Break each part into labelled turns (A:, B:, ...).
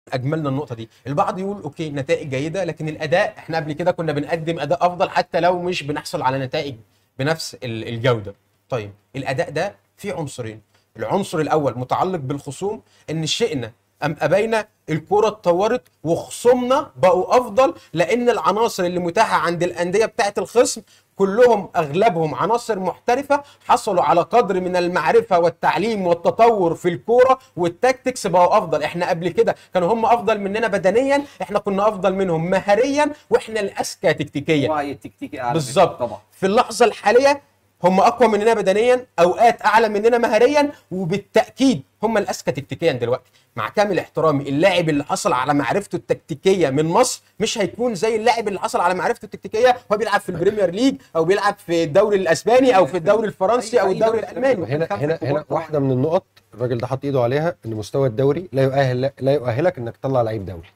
A: اجملنا النقطه دي البعض يقول اوكي نتائج جيده لكن الاداء احنا قبل كده كنا بنقدم اداء افضل حتى لو مش بنحصل على نتائج بنفس ال- الجوده طيب الاداء ده فيه عنصرين العنصر الاول متعلق بالخصوم ان شئنا ام ابينا الكره اتطورت وخصومنا بقوا افضل لان العناصر اللي متاحه عند الانديه بتاعه الخصم كلهم اغلبهم عناصر محترفه حصلوا على قدر من المعرفه والتعليم والتطور في الكوره والتكتكس بقوا افضل احنا قبل كده كانوا هم افضل مننا بدنيا احنا كنا افضل منهم مهريا واحنا الاذكى تكتيكيا
B: وعي التكتيكي اعلى
A: بالظبط
B: بكتير طبعا
A: في اللحظه الحاليه هم اقوى مننا بدنيا اوقات اعلى مننا مهريا وبالتاكيد هم الاذكى تكتيكيا دلوقتي مع كامل احترامي اللاعب اللي حصل على معرفته التكتيكيه من مصر مش هيكون زي اللاعب اللي حصل على معرفته التكتيكيه وهو بيلعب في البريمير ليج او بيلعب في الدوري الاسباني او في الدوري الفرنسي او
B: أي
A: الدوري
B: دوري.
A: الالماني
C: هنا
B: خمسة
C: هنا
B: كبار
C: هنا
B: طبعاً.
C: واحده من النقط الراجل ده حط ايده عليها ان مستوى الدوري لا يؤهل لا يؤهلك انك تطلع لعيب دولي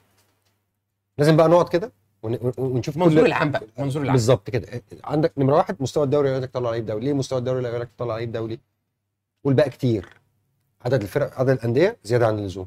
C: لازم بقى نقعد كده ون- ون- ونشوف كل-
A: منظور العام بقى منظور العام
C: بالظبط كده عندك نمره واحد مستوى الدوري لا يؤهلك تطلع لعيب دولي ليه مستوى الدوري لا يؤهلك تطلع لعيب دولي قول بقى كتير عدد الفرق عدد الانديه زياده عن اللزوم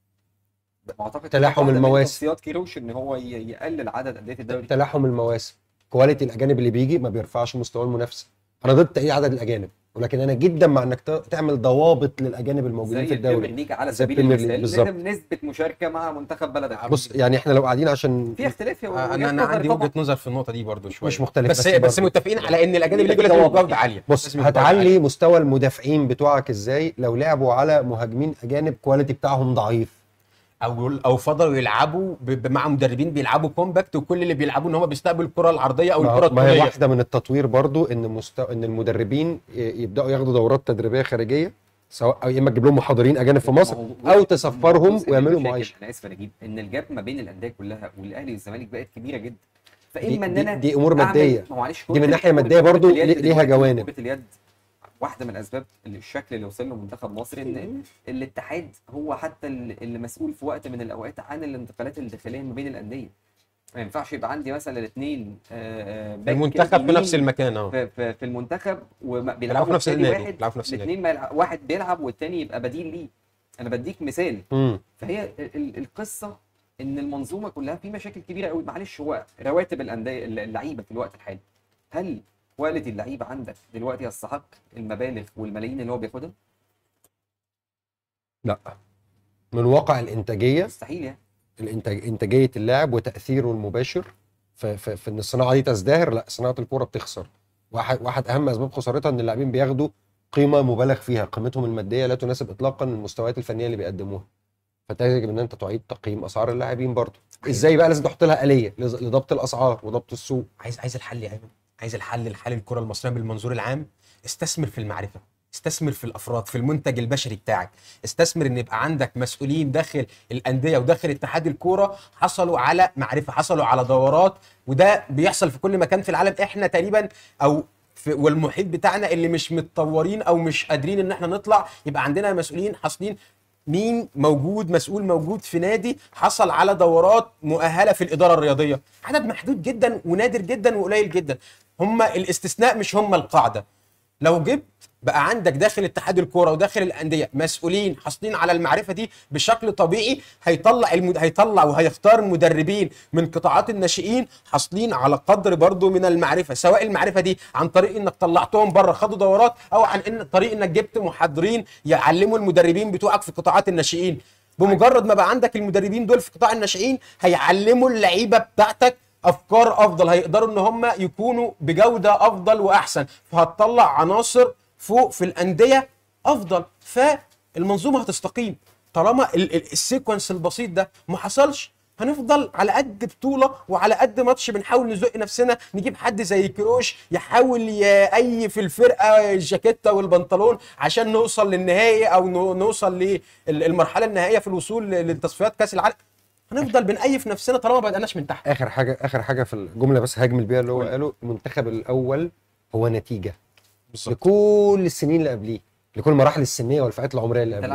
B: اعتقد
C: تلاحم
B: واحدة من
C: المواسم.
B: توصيات كيروش ان هو ي- يقلل عدد انديه الدوري
C: تلاحم المواسم كواليتي الاجانب اللي بيجي ما بيرفعش مستوى المنافسه انا ضد تقليل عدد الاجانب ولكن انا جدا مع انك ت- تعمل ضوابط للاجانب الموجودين
B: زي
C: في
B: البريمير
C: الدوري
B: ليج على
C: زي
B: سبيل
C: البريمير ليج،
B: المثال
C: بالظبط.
B: لازم نسبه مشاركه مع منتخب بلدك
C: بص يعني احنا لو قاعدين عشان
B: في اختلاف يا
A: آه،
B: وجهات
A: انا انا
B: نظر
A: عندي
B: طبعاً.
A: وجهه نظر في النقطه دي برضو شويه
C: مش مختلف
A: بس
C: بس
A: بس
C: برضو.
A: متفقين على ان الاجانب اللي
B: يبقى
A: يجوا لازم يبقوا
B: ضوابط
A: جوده عاليه
C: بص
A: لازم يبقوا جودة عالية.
C: هتعلي مستوى المدافعين بتوعك ازاي لو لعبوا على مهاجمين اجانب كواليتي بتاعهم ضعيف
A: او او فضلوا يلعبوا ب- ب- مع مدربين بيلعبوا كومباكت وكل اللي بيلعبوا ان هم بيستقبلوا الكره العرضيه او
C: ما
A: الكره
C: ما هي
A: الطوليه
C: واحده من التطوير برضو ان مستوى ان المدربين ي- يبداوا ياخدوا دورات تدريبيه خارجيه سواء او يا اما تجيب لهم محاضرين اجانب في مصر
B: ما هو-
C: او تسفرهم
B: جزء من
C: ويعملوا
B: المشاكل،
C: معايشه
B: انا اسف يا نجيب ان الجاب ما بين الانديه كلها والاهلي والزمالك بقت كبيره جدا
C: دي,
B: فاما ان
C: دي,
B: انا
C: دي امور
B: أعمل-
C: ماديه
B: ما هو معلش
C: دي من
B: كرة-
C: ناحية
B: كرة-
C: مادية
B: كرة
C: برضو
B: اليد
C: لي- ليها
B: دلوقتي،
C: جوانب.
B: كرة اليد واحده من اسباب الشكل اللي وصل له منتخب مصر ان الاتحاد هو حتى اللي اللي مسؤول في وقت من الاوقات عن الانتقالات الداخليه ما بين الانديه ما ينفعش يبقى عندي مثلا اثنين
A: المنتخب في نفس المكان اهو
B: في, في, في المنتخب وبيلعبوا
A: بيلعبوا في نفس
B: التاني
A: النادي،
B: واحد
A: بيلعبوا في نفس النادي.
B: الاثنين ما يلعب واحد بيلعب والتاني يبقى بديل ليه انا بديك مثال
C: امم
B: فهي ال- ال- القصه ان المنظومه كلها في مشاكل كبيره قوي معلش هو رواتب الانديه اللعيبه في الوقت الحالي هل كواليتي اللعيبه عندك دلوقتي يستحق المبالغ والملايين اللي هو بياخدها؟
C: لا من واقع الانتاجيه
B: مستحيل يعني
C: الانتاج انتاجيه اللاعب وتاثيره المباشر في, في, في ان الصناعه دي تزدهر لا صناعه الكوره بتخسر واحد واحد اهم اسباب خسارتها ان اللاعبين بياخدوا قيمه مبالغ فيها قيمتهم الماديه لا تناسب اطلاقا المستويات الفنيه اللي بيقدموها فتجب ان انت تعيد تقييم اسعار اللاعبين برضه ازاي بقى لازم تحط لها اليه لز- لضبط الاسعار وضبط السوق
A: عايز عايز الحل يا ايمن عايز الحل لحل الكره المصريه بالمنظور العام استثمر في المعرفه استثمر في الافراد في المنتج البشري بتاعك استثمر ان يبقى عندك مسؤولين داخل الانديه وداخل اتحاد الكوره حصلوا على معرفه حصلوا على دورات وده بيحصل في كل مكان في العالم احنا تقريبا او في والمحيط بتاعنا اللي مش متطورين او مش قادرين ان احنا نطلع يبقى عندنا مسؤولين حاصلين مين موجود مسؤول موجود في نادي حصل على دورات مؤهله في الاداره الرياضيه عدد محدود جدا ونادر جدا وقليل جدا هم الاستثناء مش هم القاعده لو جبت بقى عندك داخل اتحاد الكوره وداخل الانديه مسؤولين حاصلين على المعرفه دي بشكل طبيعي هيطلع المد... هيطلع وهيختار مدربين من قطاعات الناشئين حاصلين على قدر برضو من المعرفه سواء المعرفه دي عن طريق انك طلعتهم بره خدوا دورات او عن ان طريق انك جبت محاضرين يعلموا المدربين بتوعك في قطاعات الناشئين بمجرد ما بقى عندك المدربين دول في قطاع الناشئين هيعلموا اللعيبه بتاعتك افكار افضل هيقدروا ان هم يكونوا بجوده افضل واحسن فهتطلع عناصر فوق في الانديه افضل فالمنظومه هتستقيم طالما ال- ال- السيكونس البسيط ده ما حصلش هنفضل على قد بطوله وعلى قد ماتش بنحاول نزق نفسنا نجيب حد زي كروش يحاول يأيف الفرقه الجاكيته والبنطلون عشان نوصل للنهائي او نو- نوصل للمرحله النهائيه في الوصول لتصفيات كاس العالم هنفضل بنأيف نفسنا طالما ما بدأناش من تحت
C: اخر حاجه اخر حاجه في الجمله بس هاجمل بيها اللي هو قاله المنتخب الاول هو نتيجه لكل السنين اللي قبليه لكل المراحل السنيه والفئات العمريه اللي قبليه